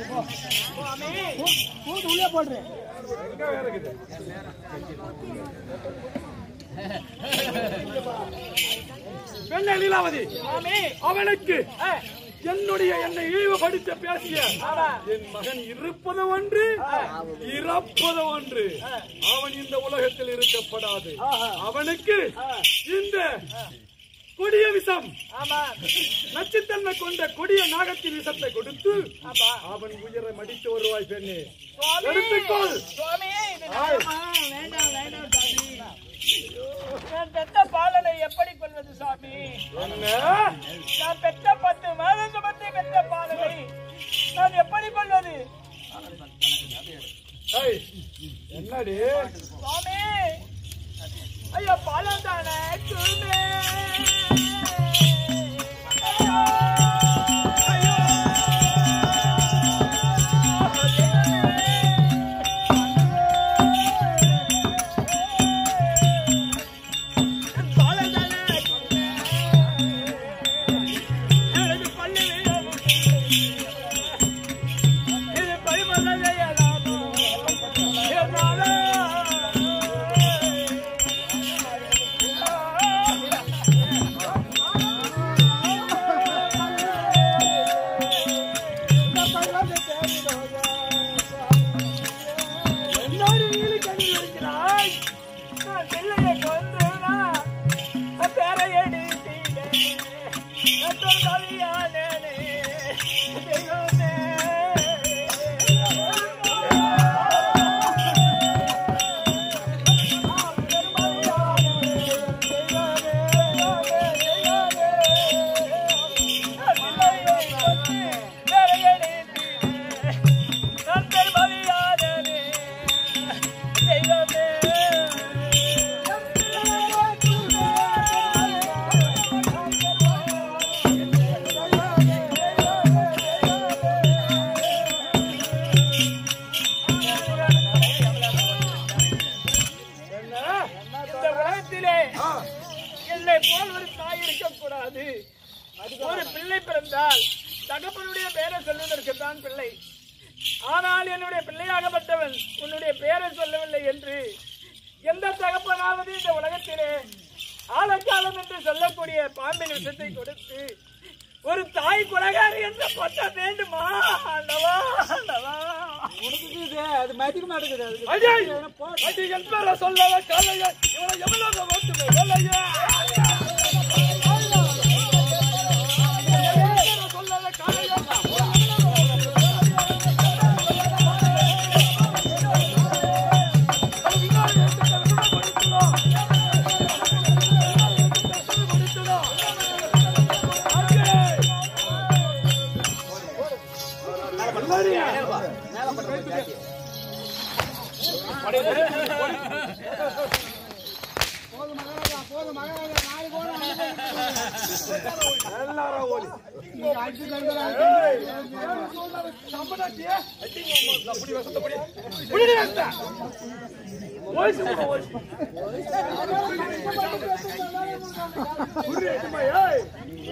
பூந்து உள்ளே போடுறேன் எங்க வேற இருக்குது பெண்ணை லீலாவதி அவனுக்கு என்னுடைய என்னை இழிவுபடுத்த பேசிய என் மகன் இருப்பது ஒன்று இறப்பது ஒன்று அவன் இந்த உலகத்தில் இருக்கப்படாது அவனுக்கு இந்த கொடிய விஷம் நச்சுத்தன்மை கொண்ட கொடிய நாகத்தின் விஷத்தை கொடுத்து அவன் உயிரை மடித்து வருவாய் பெண்ணே எடுத்துக்கொள் வேண்டாம் வேண்டாம் சாமி நான் பெத்த பாலனை எப்படி கொள்வது சாமி என்ன நான் பெத்த பத்து மாதம் சுமத்தி பெத்த பாலனை நான் எப்படி கொள்வது ஏய், என்னடி சுவாமி ஐயோ பாலம் தானே சுமே இது பரிமள என்னோடு நீலி கண்ணில் இருக்கிறாய் நான் பிள்ளையை கொன்றுனா பேரை எடுத்தீனே நத்தம் கவியானே தெய்வமே இந்த உலகத்திலே என்னை போல் ஒரு தாய் இருக்கக்கூடாது ஒரு பிள்ளை பிறந்தால் தகப்பனுடைய பெயரை சொல்வதற்கு தான் பிள்ளை ஆனால் என்னுடைய பிள்ளையாகப்பட்டவன் உன்னுடைய பெயரை சொல்லவில்லை என்று எந்த தகப்பனாவது இந்த உலகத்திலே ஆழக்காலம் என்று சொல்லக்கூடிய பாம்பின் விஷத்தை கொடுத்து ஒரு தாய் குலகாரி என்ற பட்டம் வேண்டுமா ஆண்டவா ஆண்டவா அது மதிக்க மாட்டேங்குது அது அஜய் அது என் பேர சொல்லாத காலைய இவனை எவ்வளவு ஓட்டுமே வேலையா சொல்லாத காலையா எல்லாரும் ஓடி ஏய், சம்படாட்டியே? அடிங்க அம்மா, அப்படி வசந்தபடி. புடிடி வசந்த. ஓய்ஸ் அம்மா, ஓய்ஸ். புடி, அடிமா, ஏய்.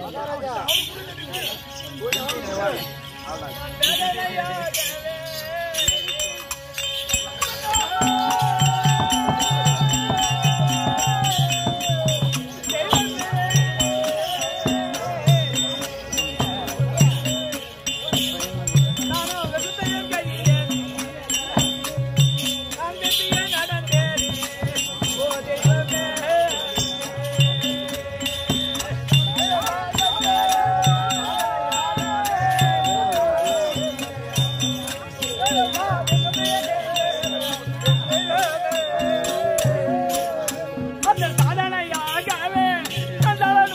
அந்த சாதனையாகவே கண்டவன்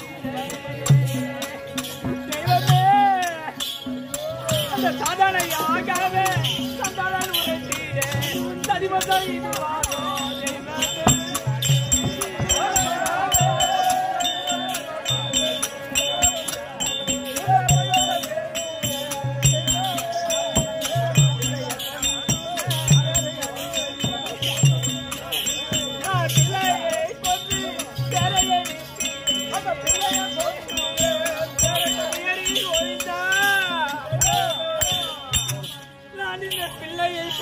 தெய்வமே அந்த சாதனையாகவே கண்டவன் உரைத்தீரே தடிமதை இதுவாகோ தெய்வமே நான் பிள்ளையை கொன்று பெறையை அந்த பிள்ளையை கொன்று பெறையை ஒழிந்தார்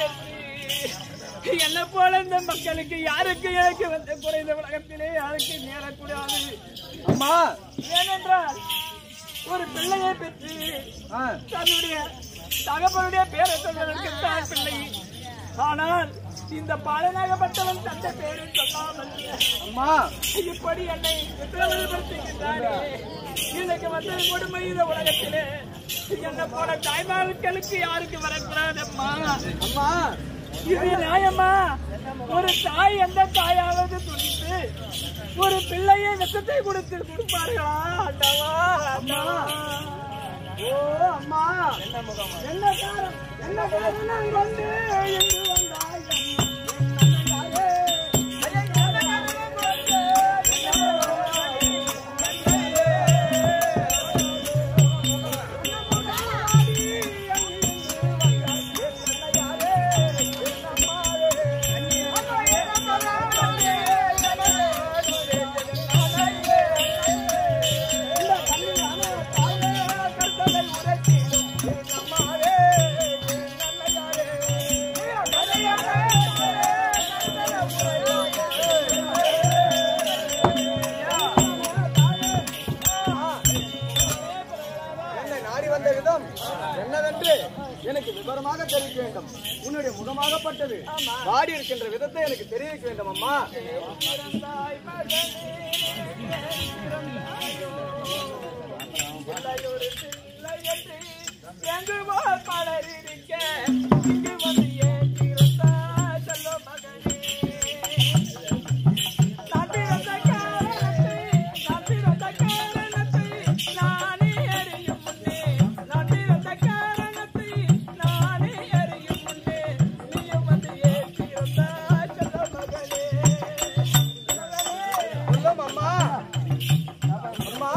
பெற்று என்ன போல இந்த மக்களுக்கு யாருக்கு எனக்கு வந்து குறைந்த உலகத்திலே யாருக்கு நேரக்கூடாது அம்மா ஏனென்றால் ஒரு பிள்ளையை பெற்று ஆ, தன்னுடைய தகப்பனுடைய பேரை சொல்வதற்கு தான் பிள்ளை ஆனால் இந்த பாலனாகப்பட்டவன் தந்த பேரை சொல்லாமல் அம்மா இப்படி என்னை சித்திரவதைப்படுத்துகின்றாரே எனக்கு வந்த கொடுமை இந்த உலகத்திலே என்ன போல தாய்மார்களுக்கு யாருக்கு வரக்கூடாதம்மா அம்மா இது நியாயமா ஒரு தாய் எந்த தாயாவது துணித்து ஒரு பிள்ளையை விஷத்தை கொடுத்து கொடுப்பார்களா ஆண்டவா ஆண்டவா ஓ அம்மா என்ன முகம் என்ன காரணம் என்ன காரணம் கொண்டு இங்கு வந்தாய் அம்மா? ஐயா, என்ன காரணம் கொண்டு என்னை நாடி வந்த விதம் என்னவென்று எனக்கு விவரமாக தெரிவிக்க வேண்டும் உன்னுடைய முகமாகப்பட்டது வாடி இருக்கின்ற விதத்தை எனக்கு தெரிவிக்க வேண்டும் அம்மா எங்கு பலர் இருக்க இங்கு வந்து ஏன் இருந்தா சொல்ல மகனே நாட்டிரத்த காரணத்தை நாட்டிரத்த காரணத்தை நானே அறியும் முன்னே நாட்டிரத்த காரணத்தை நானே அறியும் முன்னே நீயும் வந்து ஏன் இருந்தா சொல்ல மகனே சொல்லும் அம்மா அம்மா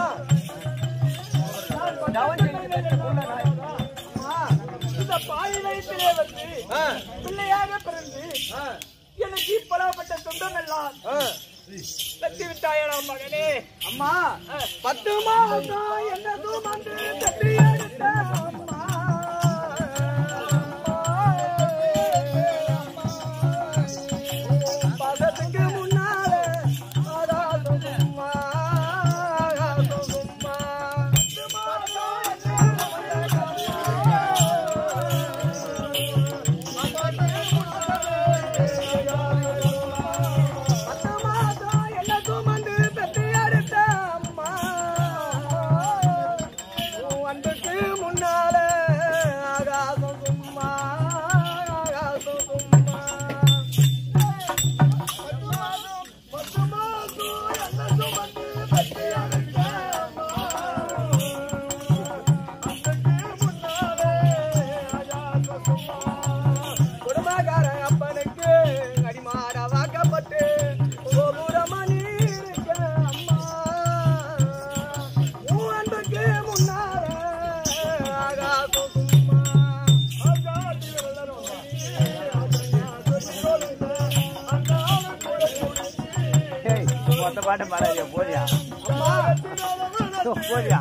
இந்த பாய் வயிற்றிலே வந்து ஆ, பிள்ளையாக பிறந்து ஆ, எனக்கு இப்பலாப்பட்ட சொந்தம் எல்லாம் ஆ. தட்டி விட்டாயடா மகனே அம்மா பத்து மாதம் என்னதும் வந்து தட்டி எடுத்த அம்மா. பதத்துக்கு முன்னாலே ஆகாசம் சும்மா, ஆகாசம் சும்மா. பத்து மாதம் என்னதும் வந்து பத்து மாதம் என்ன சுமந்து பெற்று எடுத்த அம்மா உன் அன்புக்கு முன்னால ஆகாசம் சும்மா ஆகாசம் சும்மா பத்து மாதம் பத்து மாதம் என்ன சுமந்து பெற்று எடுத்த அம்மா அன்புக்கு முன்னாலே ஆகாசம் சும்மா குடும்பக்கார அப்பனுக்கு அடிமாட வாக்கப்பட்டு கோபுரமணி இருக்க அம்மா உன் அன்புக்கு முன்னால ஆகாசம் சும்மா ஆகாதி வளரும் மொத்த பாட்டு பாடாதியா போதியா போதியா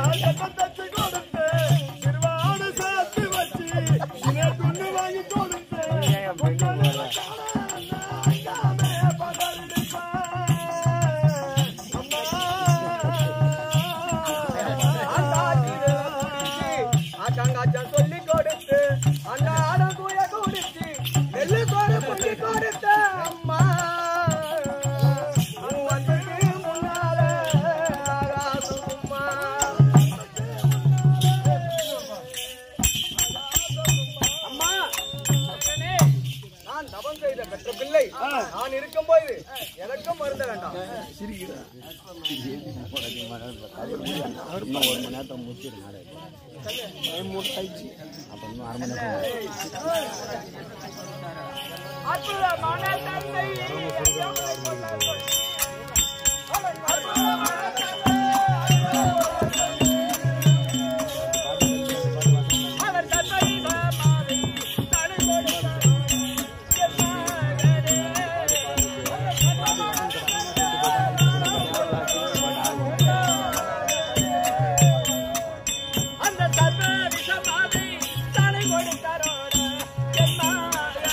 சொல்லி கொடுத்து அன்னாடம் கூய குடிச்சு நெல்லு கோர புள்ளி கொடுத்த அம்மா உன் அன்புக்கு முன்னால ஆகாசம் சும்மா. அம்மா நான் தவம் செய்த பெற்ற பிள்ளை நான் இருக்கும்போது எனக்கும் வருந்த வேண்டாம் அற்புதமான தந்தை அற்புதமான தந்தை அவர் தந்தை மாமாவை தடை கொடுத்தார் என் மகனே. அந்த சர்வ விஷமாவை தடை கொடுத்தாரோட என் மகனே.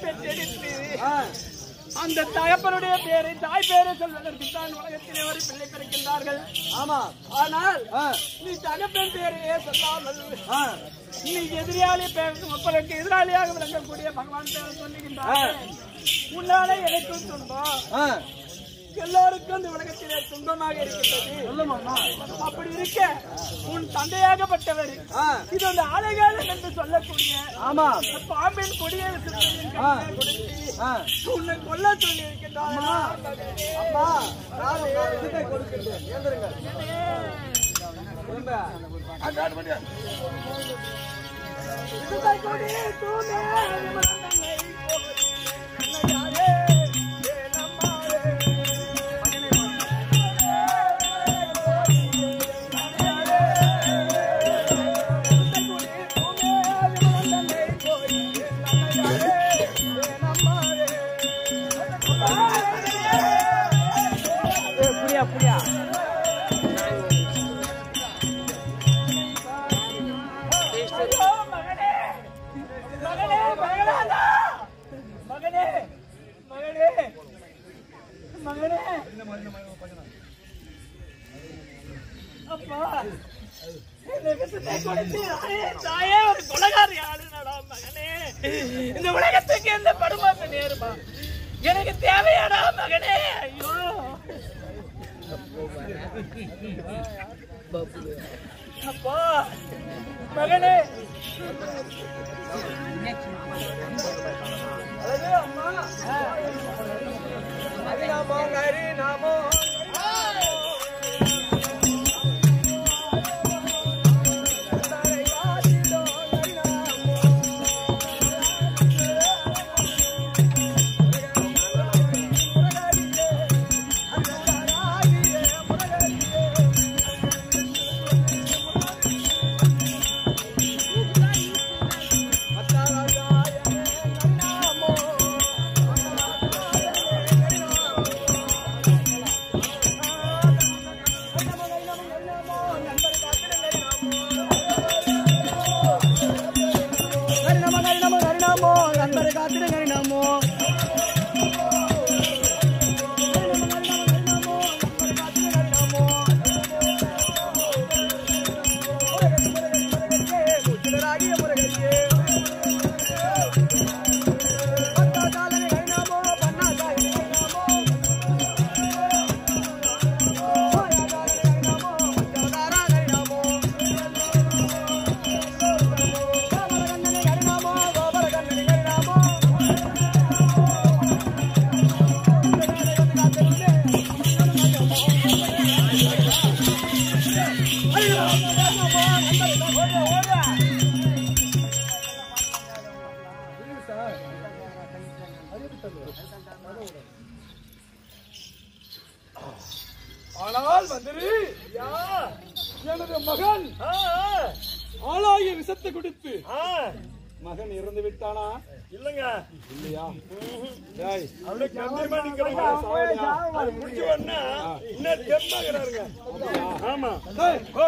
பெற்றெடுத்து ஆ, அந்த தகப்பனுடைய பேரை தாய் பேரை சொல்வதற்கு தான் உலகத்திலே ஒரு பிள்ளை பிறக்கின்றார்கள் ஆமா ஆனால் ஆ, நீ தகப்பன் பேரையே சொல்லாமல் ஆ, நீ எதிராளி பேர் மக்களுக்கு எதிராளியாக விளங்கக்கூடிய பகவான் பேரை சொல்லுகின்றார் உன்னாலே எனக்கும் துன்பம் ஆ. எல்லோருக்கும் இந்த உலகத்திலே துன்பமாக இருக்கின்றது சொல்லுமாம்மா. அப்படி இருக்க உன் தந்தையாகப்பட்டவர் ஆ, இது அந்த ஆலகாலம் என்று சொல்லக்கூடிய ஆமா அந்த பாம்பின் கொடிய விசித்திரத்தின் ஆ. கையிலே கொடுத்து ஆ, உன்னை கொல்ல சொல்லி இருக்கின்றார் அம்மா நான் ஒரு விஷயத்தை கொடுக்கின்றேன் ஏந்திருங்கள். திரும்ப. புரியா புரியா மகனே மகனே மகனாதா மகனே மகனே மகனே அப்பா என்னை விட்டுட்டு கொடுத்து தாயே, தாயே ஒரு கொலகாரி ஆளுநடா மகனே இந்த உலகத்துக்கு எந்த படுமாற்ற நேருமா எனக்கு தேவையாடா மகனே ஐயோ அப்பா மகனே அழகு அம்மா. ஹரிநாமோ, ஹரிநாமோ. ஹரிநாமோ, ஹரிநாமோ, ஹரிநாமோ. நண்பரை காத்திடு ஹரிநாமோ. முச்சிலராகிய முருகனுக்கு பத்தாதாளனை ஹரிநாமோ, பன்னாதாயனை ஹரிநாமோ. மாயாதாளனை ஹரிநாமோ, பஞ்சவதாரா ஹரிநாமோ. கோபரகண்ணனை ஹரிநாமோ, கோபரகண்ணனை ஹரிநாமோ. ஆனால் மந்திரி எனது மகன் ஆளாகிய விஷத்தை குடித்து மகன் இறந்து விட்டானா இல்லங்க இல்லையா டேய், அப்படியே கம்பீரமா நிக்கிறீங்க அது குடிச்ச உடனே இன்னும் தெம்பாகிறாருங்க ஆமா டேய், ஓ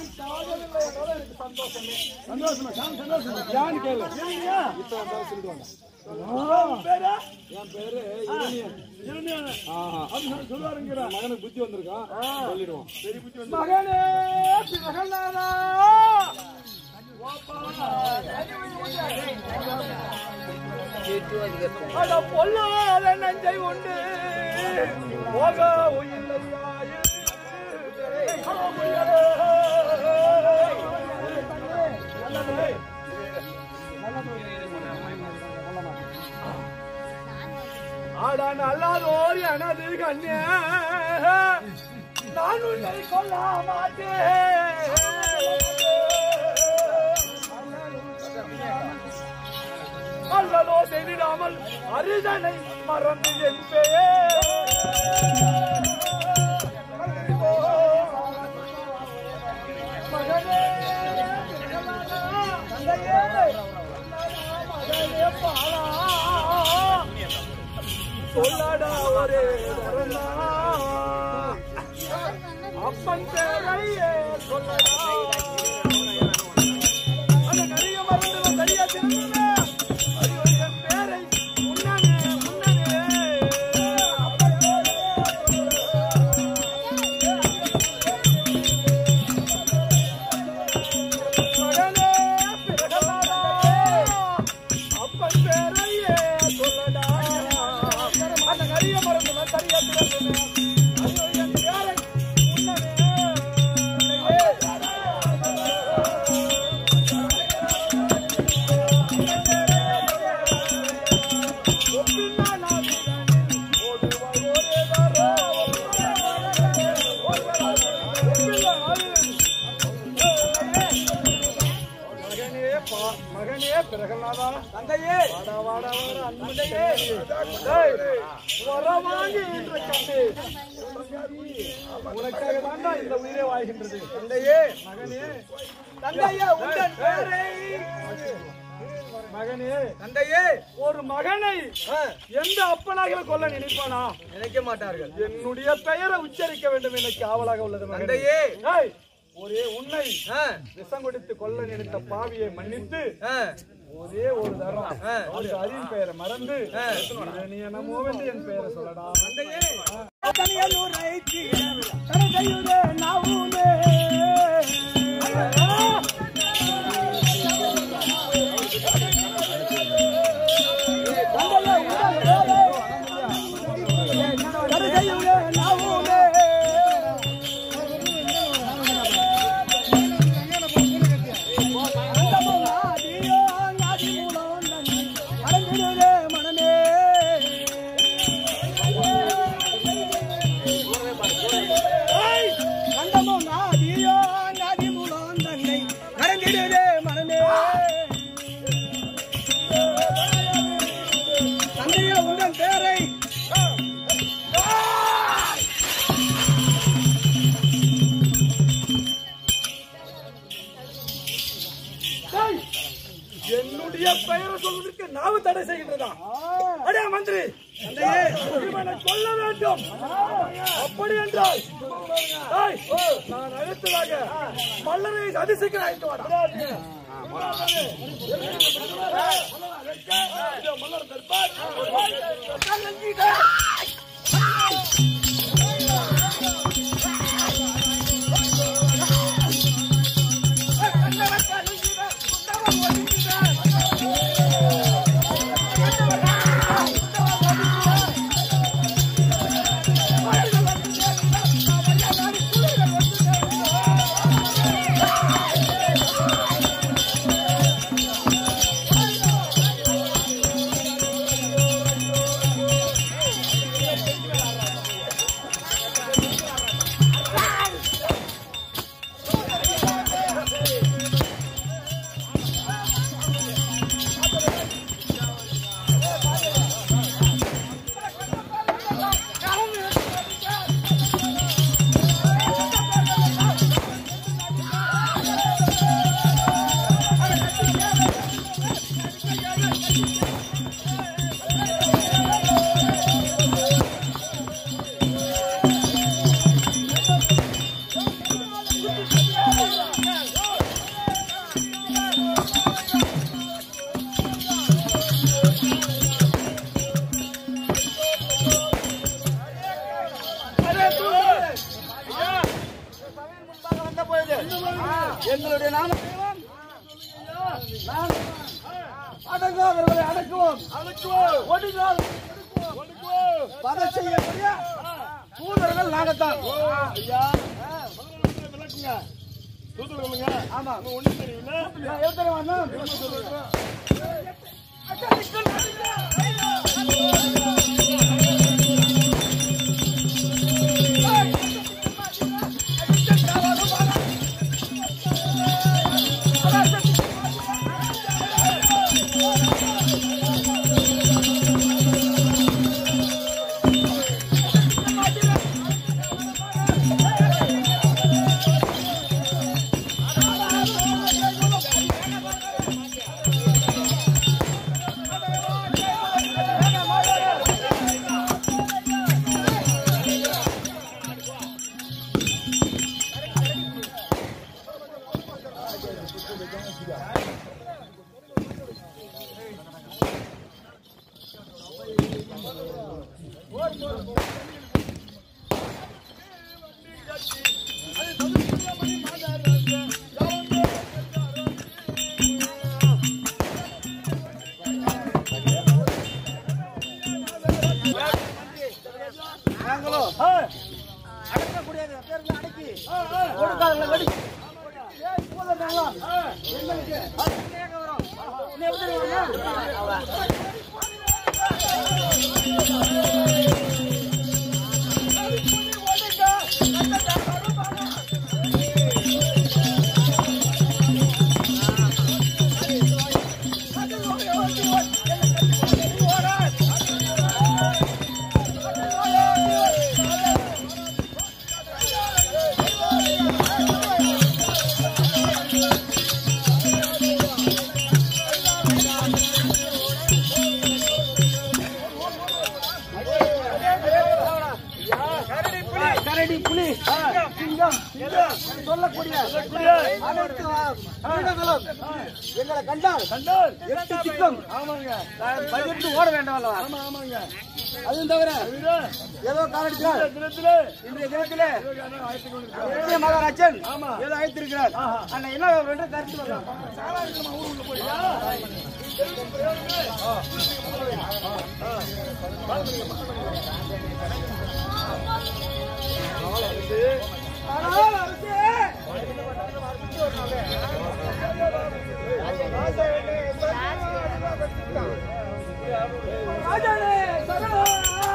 சந்தோஷமா சாமி சந்தோஷமா யான்னு கேளு இப்ப வந்தா சொல்லிடுவாங்க பேரா என் பேரு இரணியன் இருந்தேன் ஆஹா அது சொல்லுவாருங்கிற மகனுக்கு புத்தி வந்திருக்கான் சொல்லிடுவான் சரி புத்தி வந்து மகனே மகனாரா அட பொல்லாத நஞ்சை உண்டு போக உயில்லையாயே. ஆட நல்லாதோர் எனது கண்ணே நான் உன்னை கொல்ல மாட்டேன் அல்லலோ செய்திடாமல் அரிதனை மறந்து என்பே மகனே தந்தையே மகனே பாலா சொல்லடா ஒரே வரனா அப்பன் பேரையே சொல்லடா அந்த நிறைய மருந்து சரியா திரும்புங்க ஐயோ என் பேரை மகனே பா- மகனே பிரகலாதா தந்தையே வாடா வாடா வாடா அன்புடையே டேய், வரம் வாங்கி என்ற கண்டு உனக்காக தாண்டா இந்த உயிரே வாழ்கின்றது தந்தையே மகனே தந்தையே உங்கள் பேரை மகனே தந்தையே ஒரு மகனை ஆ, எந்த அப்பனாக கொல்ல நினைப்பானா நினைக்க மாட்டார்கள் என்னுடைய பெயரை உச்சரிக்க வேண்டும் எனக்கு ஆவலாக உள்ளது மகனே தந்தையே டேய், ஒரே உன்னை ஆ, விஷம் கொடுத்து கொல்ல நினைத்த பாவியை மன்னித்து ஆ, ஒரே ஒரு தரம் ஆ. அந்த அரின் பெயரை மறந்து நீ என்னமோ வந்து என் பெயரை சொல்லடா தந்தையே டேய், என்னுடைய பெயரை சொல்வதற்கு நாவு தடை செய்கின்றதா அடே மந்திரி தந்தையே, இவனை கொல்ல வேண்டும் அப்படி என்றால் டேய், நான் அழைத்ததாக மல்லரை அதிசீக்கிரம் அழைத்து வாடா மல்லர் தர்பார் எங்களுடைய நாம நான் அடங்காதவர்களை அடக்குவோம் அழைக்குவோம் ஒடுங்கால் வதை செய்யக்கூடிய தூதர்கள் நாங்கத்தான் விளக்குங்க தூத்துல சொல்லுங்க ஆமா ஒண்ணு தெரியல நான் எத்தனை வந்தோம் நாங்களோ ஆ, அடக்கக்கூடியது பேருக்கு அடக்கி ஆ, ஆ. கொடுக்காதவங்களை வெடி ஏய், போதும்டாங்களா? எங்களுக்கு அது கேட்க வரும். நீ எப்படி வருவீங்க? கரடி புலி சிங்கம் சொல்லக்கூடிய அனைத்து மிருகங்களும் எங்களை கண்டால் கண்டால் எட்டு சிக்கம் ஆமாங்க பயந்து ஓட வேண்டாம் அல்லவா ஆமா ஆமாங்க அதுவும் தவிர இதுதான் ஏதோ காரணத்தினால் இந்த தினத்திலே இன்றைய தினத்திலே சிவகாமி அழைத்துக் கொண்டிருக்கிறார். பெரிய மகாராஜன் ஆமா. ஏதோ அழைத்திருக்கிறார் அண்ணா என்ன ரெண்டு கருத்து வரலாம் ஆனால் அரசே ராஜாவே சரணம்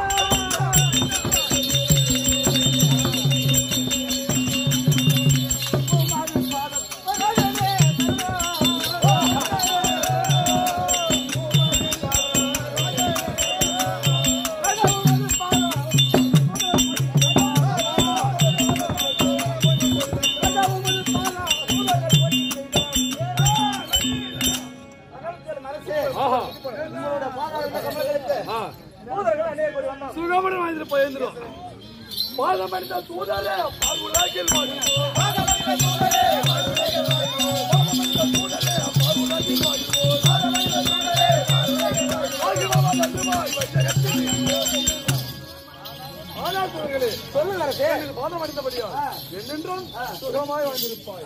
ஆஹா உங்களோட பாதாள கமலங்களுக்கு ஆ தூதர்கள் அநேக பேர் வந்தாங்க. சுகமணி வாங்கிட்டு போயிருந்துடும் பாதம் அடித்த தூதாரே பார்வுலாக்கில் சொல்லுங்க அரசே பாதம் அடித்தபடியா என்னென்றும் சுகமாய் வந்திருப்பாய்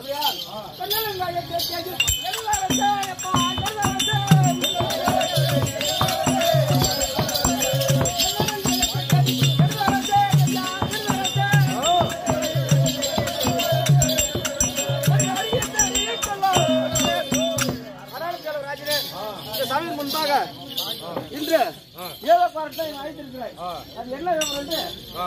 இந்த சபையின் முன்பாக இன்று ஏதோ காரணத்தை அழைத்திருக்கிறாய் அது என்ன விவரம் என்று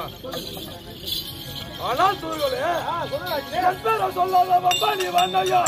ஆனால் சூழலே என் பேரை சொல்லாத வம்பா நீ வந்தையா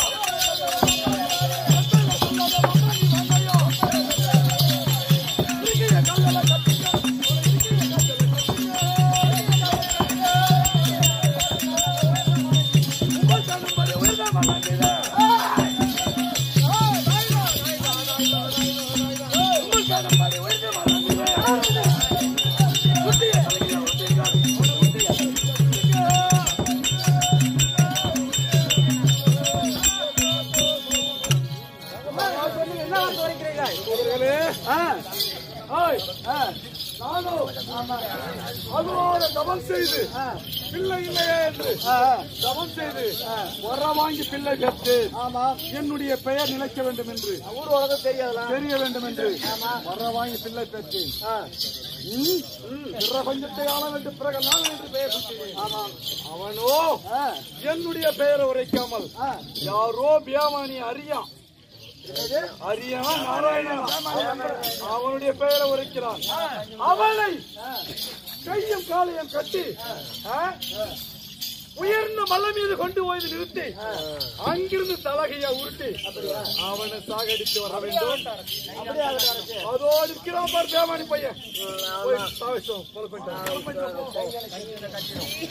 என்ன வார்த்தை வரைக்கிறீர்கள் சூழலே ஆ, ஆய் ஆ, நானும் அதோட தபம் செய்து ஆ, பிள்ளை இல்லையே என்று ஆ, தபம் செய்து வர வாங்கி பிள்ளை பெற்று ஆமா என்னுடைய பெயர் நிலைக்க வேண்டும் என்று ஊர் உலகம் தெரியாதலாம் தெரிய வேண்டும் என்று வர வாங்கி பிள்ளை பெற்று பிரபஞ்சத்தை ஆள வேண்டும் பிறகு நான் என்று பெயர் சுட்டினேன். அவனோ என்னுடைய பெயரை உரைக்காமல் யாரோ பியாமானி அறியான் அரியா நாராயணா அவனுடைய பெயரை உரைக்கிறான் அவனை கையும் காலையும் கட்டி ஆ, உயர்ந்த மலை மீது கொண்டு போய் நிறுத்தி அங்கிருந்து தலகையா உருட்டி அவனை சாகடித்து வர வேண்டும் அதோ இருக்கிறான் பார் தேவானி பையன் போய் சாகடிச்சோம் கொலை பண்ணிட்டான். கொலை பண்ணிட்டான், போ, போ.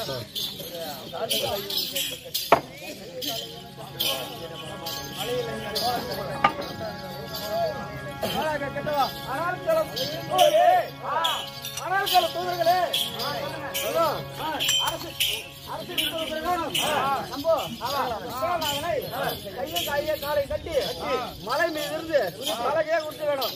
மலை மீது இருந்து மலைக்கே கொடுத்து வேணும்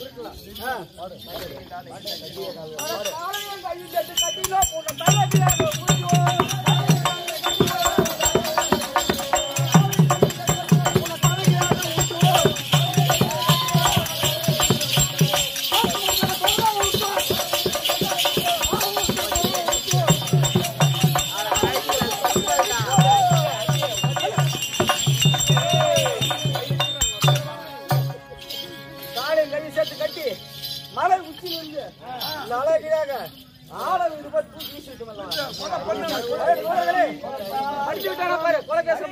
ஆ இந்த அழகியாக ஆள வீடு போய் தூக்கி வீசிட்டு வந்தான். ஏய், தோழர்களே, அடிச்சு விட்டானா பாரு கொலைகேச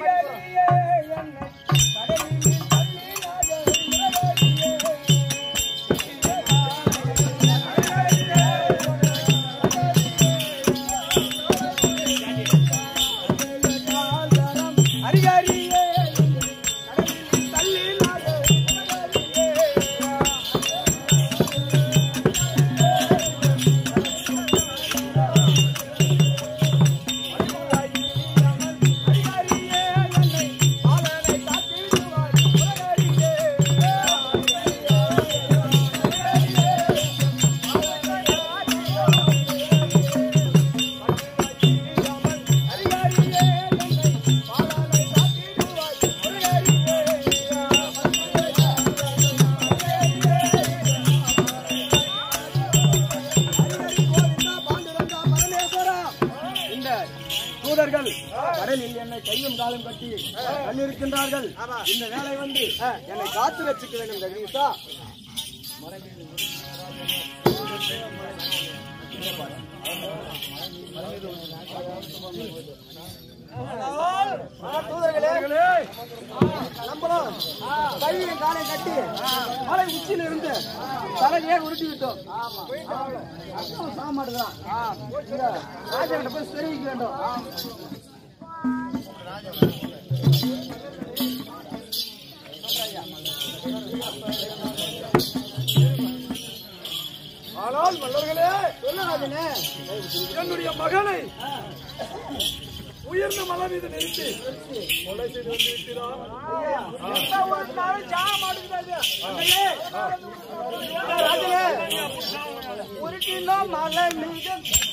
இந்த தூதர்கள் கடலில் என்னை கையும் காலும் கட்டி கண்ணிருக்கின்றார்கள் இந்த வேலை வந்து என்னை காத்து ரசிக்க வேண்டும் ஜெகதீஷா தூதர்களே நம்பலாம் கையில் காலை கட்டி மலை உச்சியில இருந்து தலையே உருட்டி விட்டோம் அர்த்தம் சாமாடு தான் ராஜா போய் தெரிவிக்க வேண்டும் ஆனால் மல்லர்களே சொல்லுங்க என்னுடைய மகனை உயர்ந்த மலை மீது நிறுத்தி கொலை செய்து வந்து விட்டார் மலை மீது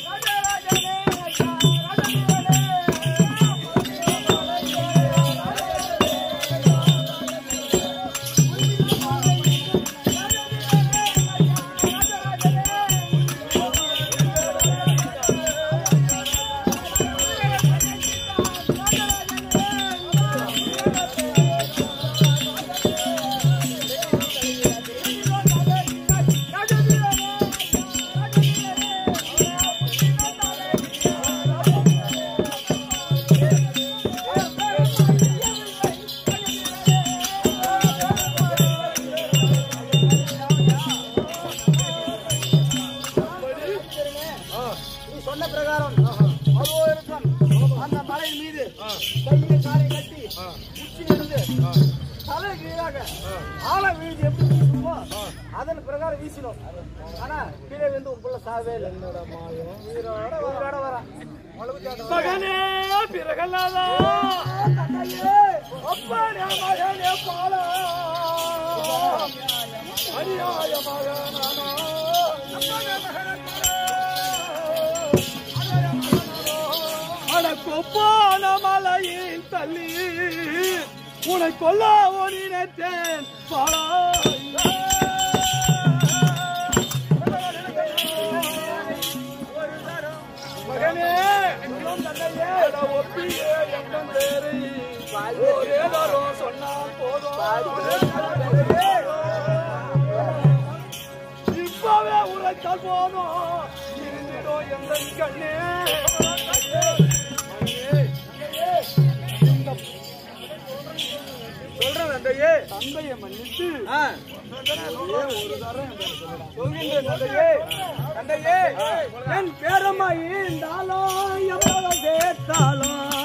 நீ சொன்ன பிரகாரம் அதோ இருக்கும் அந்த மலை மீது கையை காலை கட்டி உச்சியிலிருந்து தலை கீழாக ஆழ வீழ்ச்சி எப்படி வீசுமோ அதன் பிரகாரம் வீசினோம் ஆனா கீழே வந்து உன் புள்ள சாவே இல்லை உயிரோட உயிரோட வரான் மகனே பிறகல்லாதா அப்பனே மகனே பாலா அநியாய மகனானா அட கொப்பான மலையின் தள்ளி உனை கொல்ல ஒனினத்தேன் பாலா மகனே அட ஒப்பியே எங்கள் பேரை ஒரே தரம் சொன்னால் போதும் இப்பவே உரைத்தால் போதும் இருந்திடும் எங்கள் கண்ணே சொல்றேன் தந்தையே தந்தையை மன்னித்து ஆ. சொல்கின்றேன் தந்தையே தந்தையே என் பேரம்மா ஈந்தாலும் எவ்வளவு கேட்டாலும்